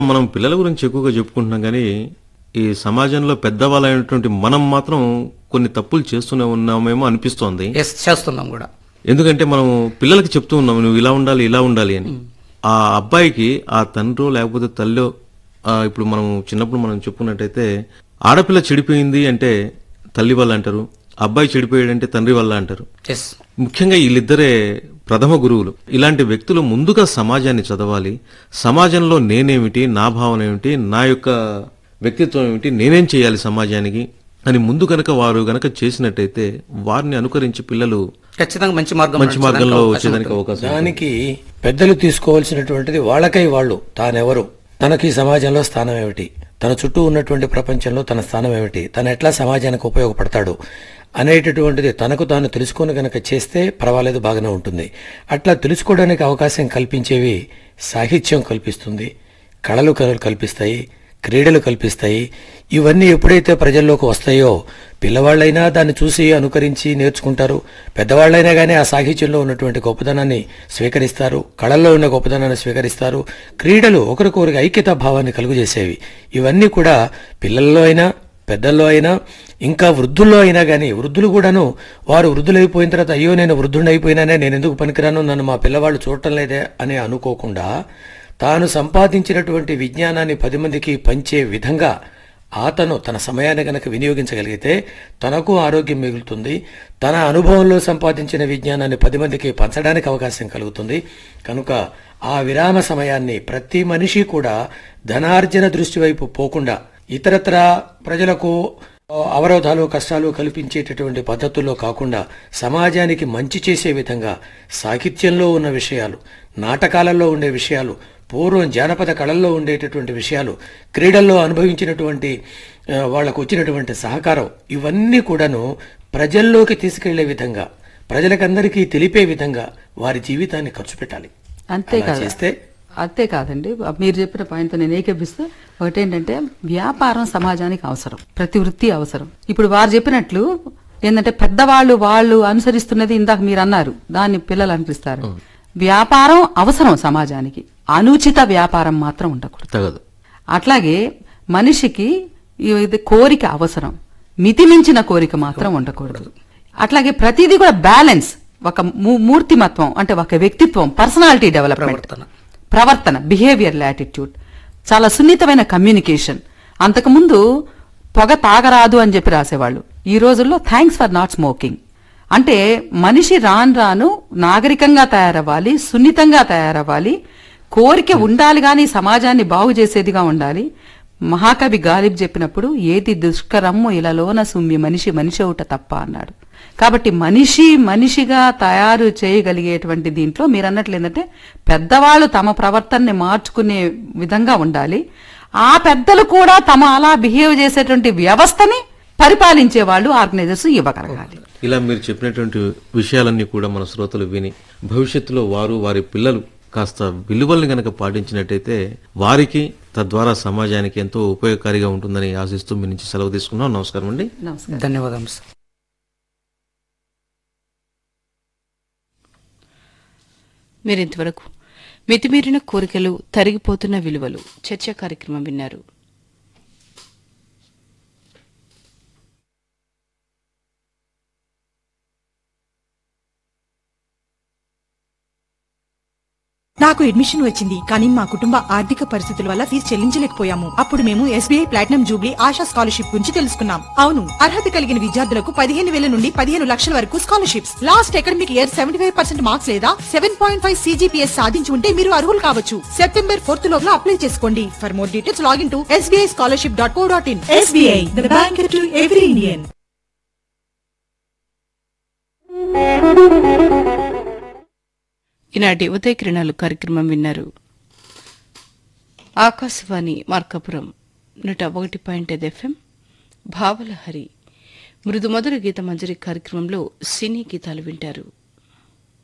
మనం పిల్లల గురించి ఎక్కువగా చెప్పుకుంటున్నాం కానీ ఈ సమాజంలో పెద్దవాళ్ళైనటువంటి మనం మాత్రం కొన్ని తప్పులు చేస్తూనే ఉన్నామేమో అనిపిస్తోంది ఎస్ చేస్తున్నాం కూడా ఎందుకంటే మనం పిల్లలకి చెప్తూ ఉన్నాం నువ్వు ఇలా ఉండాలి ఇలా ఉండాలి అని ఆ అబ్బాయికి ఆ తండ్రో లేకపోతే తల్లో ఆ, ఇప్పుడు మనం చిన్నప్పుడు మనం చెప్పుకున్నట్టయితే ఆడపిల్ల చెడిపోయింది అంటే తల్లి వల్ల అంటారు అబ్బాయి చెడిపోయాడంటే తండ్రి వల్ల అంటారు ఎస్ ముఖ్యంగా వీళ్ళిద్దరే ప్రథమ గురువులు ఇలాంటి వ్యక్తులు ముందుగా సమాజాన్ని చదవాలి సమాజంలో నేనేమిటి నా భావన ఏమిటి నా యొక్క వ్యక్తిత్వం ఏమిటి నేనేం చేయాలి సమాజానికి అని ముందు గనక వారు గనక చేసినట్టయితే వారిని అనుకరించి పిల్లలు ఖచ్చితంగా మంచి మార్గం మంచి మార్గంలో వచ్చేదానికి అవకాశం ఉంది. దానికి పెద్దలు తీసుకోవాల్సినటువంటిది వాళ్ళకై వాళ్ళు తానెవరు తనకి ఈ సమాజంలో స్థానం ఏమిటి తన చుట్టూ ఉన్నటువంటి ప్రపంచంలో తన స్థానం ఏమిటి తను ఎట్లా సమాజానికి ఉపయోగపడతాడు అనేటటువంటిది తనకు తాను తెలుసుకొని గనక చేస్తే పర్వాలేదు బాగానే ఉంటుంది అట్లా తెలుసుకోవడానికి అవకాశం కల్పించేవి సాహిత్యం కల్పిస్తుంది కళలు కళలు కల్పిస్తాయి క్రీడలు కల్పిస్తాయి ఇవన్నీ ఎప్పుడైతే ప్రజల్లోకి వస్తాయో పిల్లవాళ్ళైనా దాన్ని చూసి అనుకరించి నేర్చుకుంటారు పెద్దవాళ్ళైనా కానీ ఆ సాహిత్యంలో ఉన్నటువంటి గొప్పదనాన్ని స్వీకరిస్తారు కళల్లో ఉన్న గొప్పదనాన్ని స్వీకరిస్తారు క్రీడలు ఒకరికొకరికి ఐక్యతా భావాన్ని కలుగజేసేవి ఇవన్నీ కూడా పిల్లల్లో అయినా పెద్దల్లో అయినా ఇంకా వృద్ధుల్లో అయినా కానీ వృద్ధులు కూడాను వారు వృద్ధులైపోయిన తర్వాత అయ్యో నేను వృద్ధుడిని అయిపోయినానే నేను ఎందుకు పనికిరాను నన్ను మా పిల్లవాళ్ళు చూడటం లేదే అని అనుకోకుండా తాను సంపాదించినటువంటి విజ్ఞానాన్ని పది మందికి పంచే విధంగా అతను తన సమయాన్ని గనక వినియోగించగలిగితే తనకు ఆరోగ్యం మిగులుతుంది తన అనుభవంలో సంపాదించిన విజ్ఞానాన్ని పది మందికి పంచడానికి అవకాశం కలుగుతుంది కనుక ఆ విరామ సమయాన్ని ప్రతి మనిషి కూడా ధనార్జన దృష్టి వైపు పోకుండా ఇతరత్ర ప్రజలకు అవరోధాలు కష్టాలు కల్పించేటటువంటి పద్ధతుల్లో కాకుండా సమాజానికి మంచి చేసే విధంగా సాహిత్యంలో ఉన్న విషయాలు నాటకాలలో ఉండే విషయాలు పూర్వం జానపద కళల్లో ఉండేటటువంటి విషయాలు క్రీడల్లో అనుభవించినటువంటి ఆ, వాళ్లకు వచ్చినటువంటి సహకారం ఇవన్నీ కూడాను ప్రజల్లోకి తీసుకెళ్లే విధంగా ప్రజలకందరికీ తెలిపే విధంగా వారి జీవితాన్ని ఖర్చు పెట్టాలి అలా అంతేకాదు చేస్తే అంతేకాదండి మీరు చెప్పిన పాయింట్ నేను ఏకీపిస్తూ ఒకటేంటంటే వ్యాపారం సమాజానికి అవసరం ప్రతి వృత్తి అవసరం ఇప్పుడు వారు చెప్పినట్లు ఏంటంటే పెద్దవాళ్ళు వాళ్ళు అనుసరిస్తున్నది ఇందాక మీరు అన్నారు దాన్ని పిల్లలు అనుసరిస్తారు వ్యాపారం అవసరం సమాజానికి అనుచిత వ్యాపారం మాత్రం ఉండకూడదు తగదు అట్లాగే మనిషికి ఇది కోరిక అవసరం మితిమించిన కోరిక మాత్రం ఉండకూడదు అట్లాగే ప్రతిదీ కూడా బ్యాలెన్స్ ఒక మూ- మూర్తిమత్వం అంటే ఒక వ్యక్తిత్వం పర్సనాలిటీ డెవలప్మెంట్ ప్రవర్తన. ప్రవర్తన బిహేవియర్ యాటిట్యూడ్ చాలా సున్నితమైన కమ్యూనికేషన్ అంతకుముందు పొగ తాగరాదు అని చెప్పి రాసేవాళ్ళు ఈ రోజుల్లో థ్యాంక్స్ ఫర్ నాట్ స్మోకింగ్ అంటే మనిషి రాను రాను నాగరికంగా తయారవ్వాలి సున్నితంగా తయారవ్వాలి కోరిక ఉండాలి గాని సమాజాన్ని బాగు చేసేదిగా ఉండాలి మహాకవి గాలిబ్ చెప్పినప్పుడు ఏది దుష్కరమ్ము ఇలాలోన సుమ్మి మనిషి మనిషి అవుట తప్ప అన్నాడు కాబట్టి మనిషి మనిషిగా తయారు చేయగలిగేటువంటి దీంట్లో మీరు అన్నట్లు ఏంటంటే పెద్దవాళ్ళు తమ ప్రవర్తనని మార్చుకునే విధంగా ఉండాలి ఆ పెద్దలు కూడా తమ అలా బిహేవ్ చేసేటువంటి వ్యవస్థని పరిపాలించే వాళ్ళు ఆర్గనైజర్స్ ఇవ్వగలగాలి ఇలా మీరు చెప్పినటువంటి విషయాలన్నీ కూడా మన శ్రోతలు విని భవిష్యత్తులో వారు వారి పిల్లలు కాస్త విలువల్ని గనక పాటించినట్టయితే వారికి తద్వారా సమాజానికి ఎంతో ఉపయోగకారిగా ఉంటుందని ఆశిస్తూ మీ నుంచి సెలవు తీసుకున్నాం నమస్కారం అండి నమస్కారం ధన్యవాదాలు సార్ మీరింతవరకు మితిమీరిన కోరికలు తరిగిపోతున్న విలువలు చర్చా కార్యక్రమం విన్నారు నాకు అడ్మిషన్ వచ్చింది కానీ మా కుటుంబ ఆర్థిక పరిస్థితుల వల్ల ఫీజు చెల్లించలేకపోయాము అప్పుడు మేము SBI platinum jubilee Asha scholarship గురించి తెలుసుకున్నాం అవును అర్హత కలిగిన విద్యార్థులకు పదిహేను వేల నుండి పదిహేను లక్షల వరకు scholarships last academic year seventy five percent marks లేదా సెవెన్ పాయింట్ ఫైవ్ సీజీపీఎస్ సాధించి ఉంటే మీరు అర్హులు కావచ్చు సెప్టెంబర్ ఫోర్త్ లోపల అప్లై చేసుకోండి for more details login to SBI scholarship dot co dot in SBI the bank to every Indian ఈనాటి ఉదయ కిరణాలు కార్యక్రమం విన్నారు ఆకాశవాణి మార్కాపురం నూట ఒకటి పాయింట్ ఐదు ఎఫ్ఎం భావలహరి మృదు మధుర గీత మంజరి కార్యక్రమంలో సినీ గీతాలు వింటారు